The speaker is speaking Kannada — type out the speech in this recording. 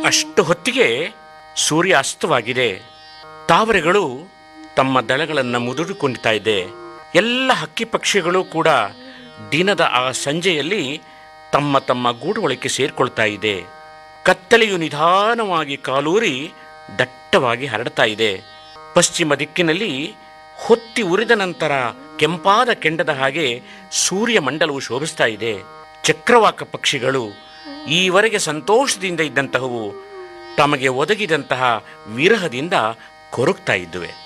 ಅಷ್ಟು ಹೊತ್ತಿಗೆ ಸೂರ್ಯ ಅಸ್ತವಾಗಿದೆ ತಾವರೆಗಳು ತಮ್ಮ ದಳಗಳನ್ನು ಮುದುಡಿಕೊಂಡಿತಾ ಇದೆ ಎಲ್ಲ ಹಕ್ಕಿ ಪಕ್ಷಿಗಳು ಕೂಡ ದಿನದ ಆ ಸಂಜೆಯಲ್ಲಿ ತಮ್ಮ ತಮ್ಮ ಗೂಡುಗಳಿಗೆ ಸೇರ್ಕೊಳ್ತಾ ಇದೆ ಕತ್ತಲೆಯು ನಿಧಾನವಾಗಿ ಕಾಲೂರಿ ದಟ್ಟವಾಗಿ ಹರಡ್ತಾ ಇದೆ ಪಶ್ಚಿಮ ದಿಕ್ಕಿನಲ್ಲಿ ಹೊತ್ತಿ ಉರಿದ ನಂತರ ಕೆಂಪಾದ ಕೆಂಡದ ಹಾಗೆ ಸೂರ್ಯ ಮಂಡಲವು ಶೋಭಿಸ್ತಾ ಇದೆ ಚಕ್ರವಾಕ ಪಕ್ಷಿಗಳು ಈವರೆಗೆ ಸಂತೋಷದಿಂದ ಇದ್ದಂತಹವು ತಮಗೆ ಒದಗಿದಂತಹ ವಿರಹದಿಂದ ಕೊರಗ್ತಾ ಇದ್ದುವೆ